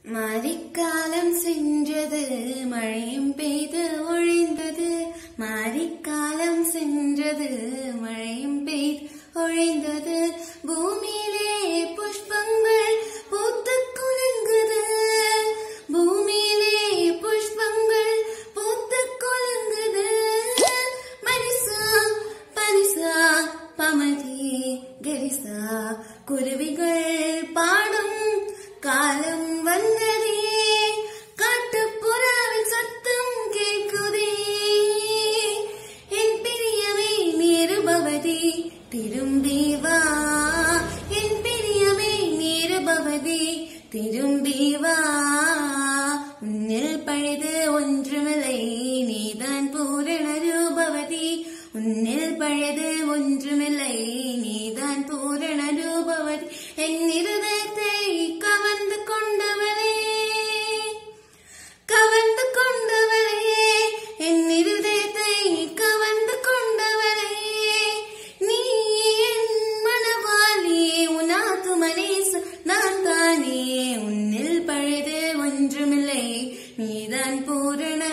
மாரிக்காலம் சென்றது மழையும் பெய்து ஒழிந்தது மாரிக்காலம் சென்றது மழையும் பெய்து ஒழிந்தது பூமியிலே புஷ்பங்கள் பூத்து குலுங்குது பூமியிலே புஷ்பங்கள் பூத்து குலுங்குது மரிசா பரிசா பமதி கரிசா குருவிகள் பாடும் காலம் வந்ததே காட்டுப்புறாவின் சத்தம் கேட்குதே என் பிரியமே நிருபவதி திரும்பி வா என் பிரியமே நிருபவதி திரும்பி வா உன்னில் பழுது ஒன்றுமில்லை நீதான் பூரண ரூபவதி உன்னில் பழுது ஒன்றுமில்லை நீதான் பூரண ரூபவதி என் இருதயத்தை கவர்ந்து கொண்டவனே கவர்ந்து கொண்டவரே என் இருதயத்தை கவர்ந்து கொண்டவரே நீ என் மனவாளி உனாத்து மனேச நான் தானே உன்னில் பழுது ஒன்றுமில்லை நீதான் பூரண